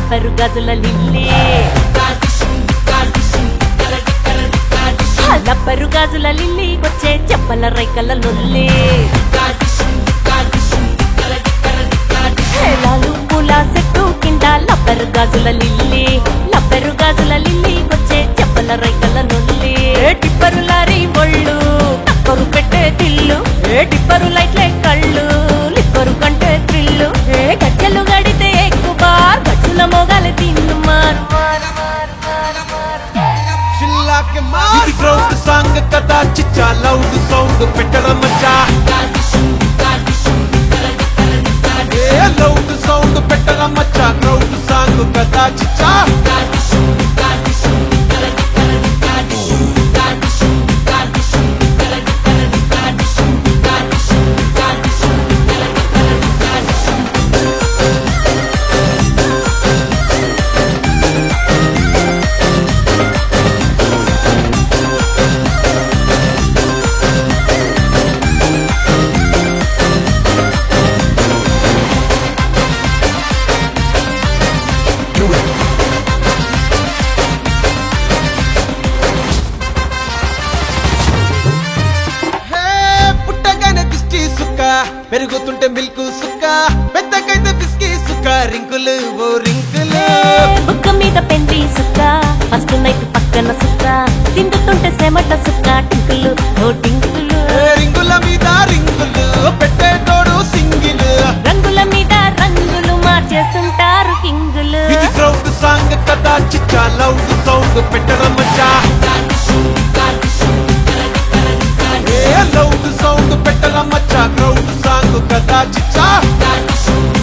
లబ్బరు గజుల lily ఆ లబ్బరు గాజుల lily వచ్చే చెప్పల రైకల లొల్లి హేలాలు పూల చెట్టు కింద లబ్బరు గాజుల లిల్లీ లబ్బరు గాజుల లిల్లీ వచ్చే చెప్పల రైకల నొల్లి ఏ టిప్పరు లారీ ఒళ్ళు టక్కరు పెట్టే తిల్లు ఏ టిప్పరు లైట్లే కళ్ళు లిప్పరు కంటే త్రిల్లు ఏ గజ్జలు గడితే ఎక్కువ బార్ గజ్జుల మొగలు తిన్ను మారు మారు మారు మారు మారు చిల్లాకి ఇది గ్రౌండ్ సాంగ్ కదా చిచ్చా లౌడ్ సౌండ్ పెట్టడం మచ్చా ఏ లౌడ్ సౌండ్ పెట్టడం మచ్చా గ్రౌండ్ సాంగ్ కదా చిచ్చా హే, పుట్టగానే దిష్టి సుక్క పెరుగుతుంటే మిల్క్ సుక్క పెద్దకైతే బిస్కీ సుక్క రింకులు ఓ రింకులు బుక్క మీద పెండి సుక్క ఫస్ట్ నైట్ పక్కన సుక్క సిందుతుంటే సెమట సుక్క టింకులు ఓ టింకులు ఏ రింగుల మీద రింగులు పెట్టేటోడు సింగిల్ రంగుల మీద రంగులు మార్చేస్తుంటారు కింగులు ఇది క్రౌడ్ సాంగ్ కదా చిచ్చా లౌడ్ సౌండ్ పెట్టడం మచ్చా ఏ లౌడ్ సౌండ్ పెట్టడం మచ్చా క్రౌడ్ సాంగ్ కదా చిచ్చా